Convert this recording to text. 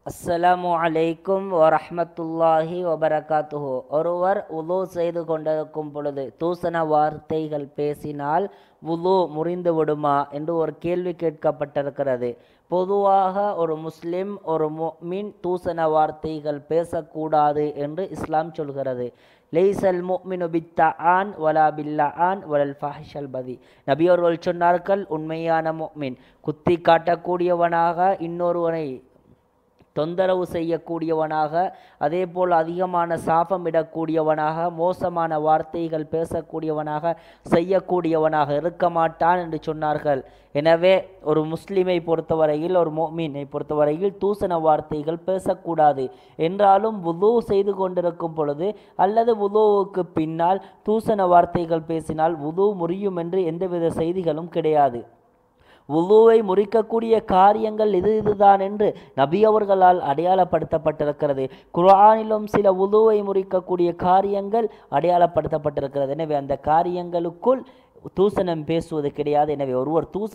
அஸ்ஸலாமு அலைக்கும் வரஹ்மத்துல்லாஹி வபரகாத்துஹு ஒருவர் உலு செய்து கொண்டிருக்கும் பொழுது தூசண வார்த்தைகள் பேசினால் உலு முறிந்து விடுமா என்று ஒரு கேள்வி கேட்கப்பட்டிருக்கிறது பொதுவாக ஒரு முஸ்லிம் ஒரு முஃமின் தூசண வார்த்தைகள் பேசக்கூடாது என்று இஸ்லாம் சொல்கிறது லைசல் முஃமினு பித்தஆன் வலா பில்லஆன் வலல் ஃபஹ்ஷல் பதி நபி அவர்கள் சொன்னார்கள் உண்மையான முஃமின் குத்தி காட்டக்கூடியவனாக இன்னொருவனை தொந்தரவு செய்யக்கூடியவனாக அதே போல் அதிகமான சாபமிடக்கூடியவனாக மோசமான வார்த்தைகள் பேசக்கூடியவனாக செய்யக்கூடியவனாக இருக்க மாட்டான் என்று சொன்னார்கள் எனவே ஒரு முஸ்லிமை பொறுத்தவரையில் ஒரு மோமீனை பொறுத்தவரையில் தூசண வார்த்தைகள் பேசக்கூடாது என்றாலும் வுது செய்து கொண்டிருக்கும் பொழுது அல்லது வுதுவுக்கு பின்னால் தூசண வார்த்தைகள் பேசினால் வுது முறியும் என்று எந்தவித செய்திகளும் கிடையாது உலுவை முறிக்கக்கூடிய காரியங்கள் இது இதுதான் என்று நபி அவர்களால் அடையாளப்படுத்தப்பட்டிருக்கிறது குர்ஆனிலும் சில உலுவை முறிக்கக்கூடிய காரியங்கள் அடையாளப்படுத்தப்பட்டிருக்கிறது எனவே அந்த காரியங்களுக்குள் தூசணம் பேசுவது கிடையாது எனவே ஒருவர் தூச